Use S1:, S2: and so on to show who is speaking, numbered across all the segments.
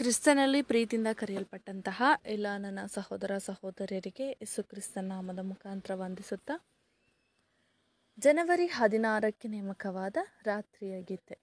S1: ಕ್ರಿಸ್ತನಲ್ಲಿ ಪ್ರೀತಿಯಿಂದ ಕರೆಯಲ್ಪಟ್ಟಂತಹ ಎಲ್ಲ ನನ್ನ ಸಹೋದರ ಸಹೋದರಿಯರಿಗೆ ಯೇಸು ಕ್ರಿಸ್ತನ ನಾಮದ ಮುಖಾಂತರ ವಂದಿಸುತ್ತಾ ಜನವರಿ ಹದಿನಾರಕ್ಕೆ ನೇಮಕವಾದ ರಾತ್ರಿಯ ಗೀತೆ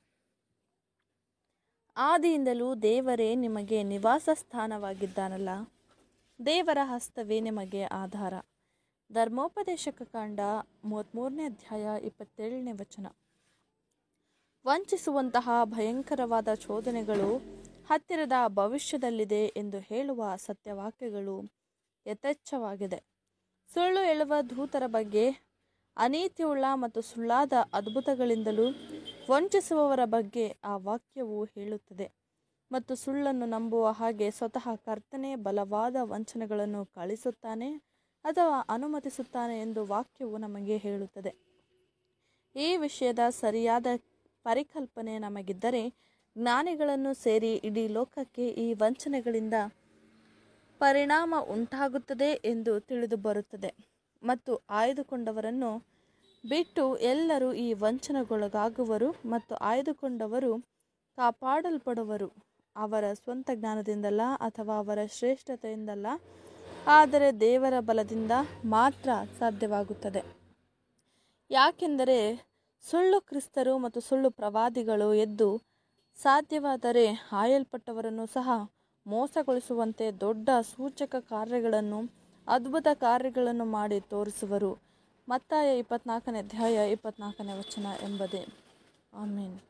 S1: ಆದಿಯಿಂದಲೂ ದೇವರೇ ನಿಮಗೆ ನಿವಾಸ ಸ್ಥಾನವಾಗಿದ್ದಾನಲ್ಲ ದೇವರ ಹಸ್ತವೇ ನಿಮಗೆ ಆಧಾರ ಧರ್ಮೋಪದೇಶಕ ಕಾಂಡ ಮೂವತ್ತ್ಮೂರನೇ ಅಧ್ಯಾಯ ಇಪ್ಪತ್ತೇಳನೇ ವಚನ ವಂಚಿಸುವಂತಹ ಭಯಂಕರವಾದ ಚೋದನೆಗಳು ಹತ್ತಿರದ ಭವಿಷ್ಯದಲ್ಲಿದೆ ಎಂದು ಹೇಳುವ ಸತ್ಯವಾಕ್ಯಗಳು ಯಥೇಚ್ಛವಾಗಿದೆ ಸುಳ್ಳು ಹೇಳುವ ದೂತರ ಬಗ್ಗೆ ಅನೀತಿಯುಳ್ಳ ಮತ್ತು ಸುಳ್ಳಾದ ಅದ್ಭುತಗಳಿಂದಲೂ ವಂಚಿಸುವವರ ಬಗ್ಗೆ ಆ ವಾಕ್ಯವು ಹೇಳುತ್ತದೆ ಮತ್ತು ಸುಳ್ಳನ್ನು ನಂಬುವ ಹಾಗೆ ಸ್ವತಃ ಕರ್ತನೆ ಬಲವಾದ ವಂಚನೆಗಳನ್ನು ಕಳಿಸುತ್ತಾನೆ ಅಥವಾ ಅನುಮತಿಸುತ್ತಾನೆ ಎಂದು ವಾಕ್ಯವು ನಮಗೆ ಹೇಳುತ್ತದೆ ಈ ವಿಷಯದ ಸರಿಯಾದ ಪರಿಕಲ್ಪನೆ ನಮಗಿದ್ದರೆ ಜ್ಞಾನಿಗಳನ್ನು ಸೇರಿ ಇಡೀ ಲೋಕಕ್ಕೆ ಈ ವಂಚನೆಗಳಿಂದ ಪರಿಣಾಮ ಉಂಟಾಗುತ್ತದೆ ಎಂದು ತಿಳಿದು ಬರುತ್ತದೆ ಮತ್ತು ಆಯ್ದುಕೊಂಡವರನ್ನು ಬಿಟ್ಟು ಎಲ್ಲರೂ ಈ ವಂಚನೆಗೊಳಗಾಗುವರು ಮತ್ತು ಆಯ್ದುಕೊಂಡವರು ಕಾಪಾಡಲ್ಪಡುವರು ಅವರ ಸ್ವಂತ ಜ್ಞಾನದಿಂದಲ್ಲ ಅಥವಾ ಅವರ ಶ್ರೇಷ್ಠತೆಯಿಂದಲ್ಲ ಆದರೆ ದೇವರ ಬಲದಿಂದ ಮಾತ್ರ ಸಾಧ್ಯವಾಗುತ್ತದೆ ಯಾಕೆಂದರೆ ಸುಳ್ಳು ಕ್ರಿಸ್ತರು ಮತ್ತು ಸುಳ್ಳು ಪ್ರವಾದಿಗಳು ಎದ್ದು ಸಾಧ್ಯವಾದರೆ ಆಯಲ್ಪಟ್ಟವರನ್ನು ಸಹ ಮೋಸಗೊಳಿಸುವಂತೆ ದೊಡ್ಡ ಸೂಚಕ ಕಾರ್ಯಗಳನ್ನು ಅದ್ಭುತ ಕಾರ್ಯಗಳನ್ನು ಮಾಡಿ ತೋರಿಸುವರು ಮತ್ತಾಯ ಇಪ್ಪತ್ನಾಲ್ಕನೇ ಅಧ್ಯಾಯ ಇಪ್ಪತ್ನಾಲ್ಕನೇ ವಚನ ಎಂಬುದೇ ಆಮೇನ್